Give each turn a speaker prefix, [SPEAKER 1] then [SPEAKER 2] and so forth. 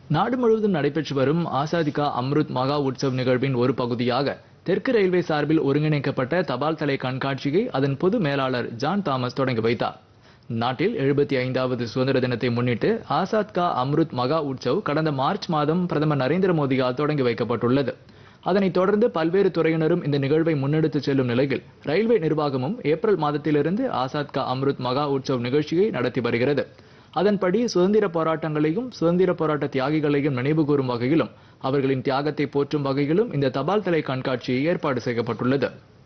[SPEAKER 1] நாடு முழுவதும் நடைபெற்று வரும் ஆசாதி கா அம்ருத் மகா உற்சவ் நிகழ்வின் ஒரு பகுதியாக தெற்கு ரயில்வே சார்பில் ஒருங்கிணைக்கப்பட்ட தபால் தலை கண்காட்சியை அதன் பொது மேலாளர் ஜான் தாமஸ் தொடங்கி வைத்தார் நாட்டில் எழுபத்தி ஐந்தாவது சுதந்திர தினத்தை முன்னிட்டு ஆசாத் கா அம்ருத் மகா உற்சவ் கடந்த மார்ச் மாதம் பிரதமர் நரேந்திர மோடியால் தொடங்கி வைக்கப்பட்டுள்ளது அதனைத் தொடர்ந்து பல்வேறு துறையினரும் இந்த நிகழ்வை முன்னெடுத்துச் செல்லும் நிலையில் ரயில்வே நிர்வாகமும் ஏப்ரல் மாதத்திலிருந்து ஆசாத் கா அம்ருத் மகா உற்சவ் நிகழ்ச்சியை நடத்தி வருகிறது அதன்படி சுதந்திர போராட்டங்களையும் சுதந்திர போராட்ட தியாகிகளையும் நினைவு கூறும் வகையிலும் அவர்களின் தியாகத்தை போற்றும் வகையிலும் இந்த தபால் தலை கண்காட்சி ஏற்பாடு செய்யப்பட்டுள்ளது